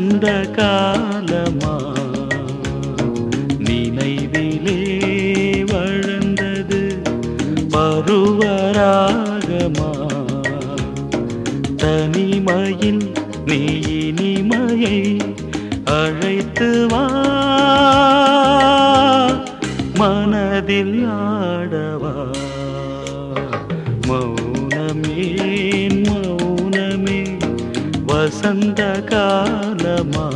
வசந்த காலமா நினைவிலே வளர்ந்தது பருவராகமா தனிமையில் நீ இனிமையை அழைத்து வா மனதில் ஆடவா மௌனமேன் மௌனமே வசந்த காலமா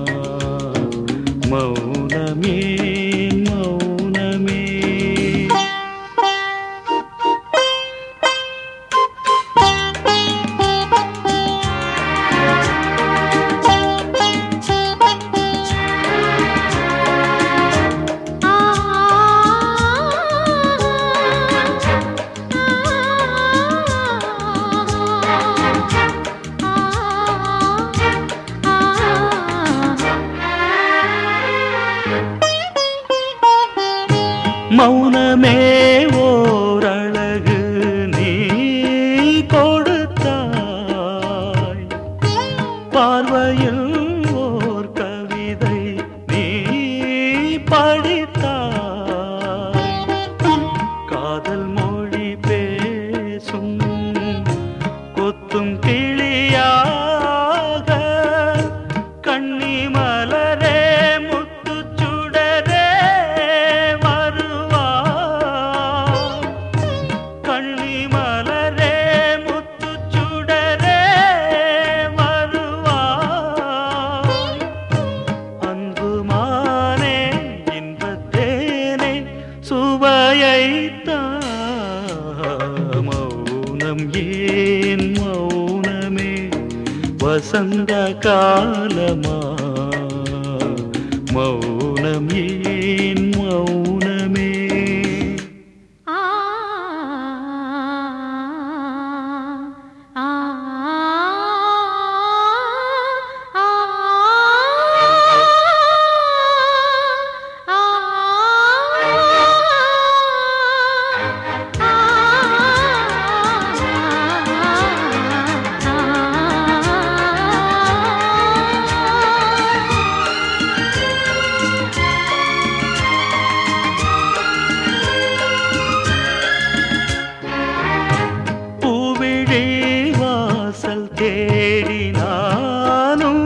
மௌனமேன் மௌனமே மௌனமே ஓரழகு நீ கொடுத்தாய் பார்வையில் ஓர் கவிதை நீ படித்தாய் காதல் மொழி பேசும் கொத்தும் கிளியாக கண்ணி மலரே முத்து சுடரே வருவா கண்ணி மலரே முத்து சுடரே வருவா அன்புமானே இன்பத்தேனே சுவையைத்தா மௌனம் ஏன் மௌனமே வசந்த காலமா மௌனம் ஏன் மௌனமே பூவிழி வாசல் தேடி நானும்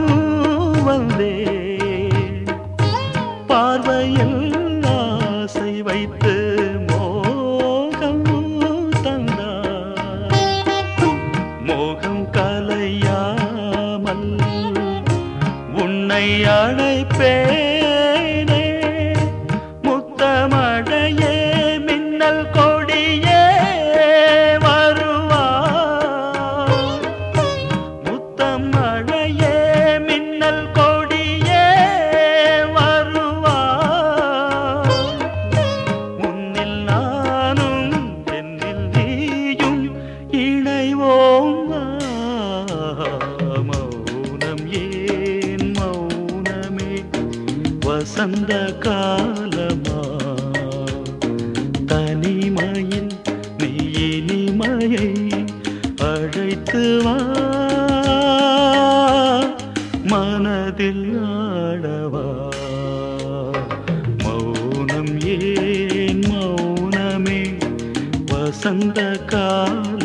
வந்தேன் பார்வையில் ஆசை வைத்து மோகம் தந்தார் மோகம் கலையாமல் உன்னை அழைப்பேனே முத்தமழையே மின்னல் கொடியே வருவா முத்தமழையே மின்னல் கொடியே வருவா முன்னில் நானும் என்னில் நீயும் இணைவோம் வா. மௌனம் ஏன் மௌனமே வசந்த காலமா தனிமையில் நீ இனிமையை அழைத்து வா மனதில் ஆடவா மௌனம் ஏன் மௌனமே வசந்த கால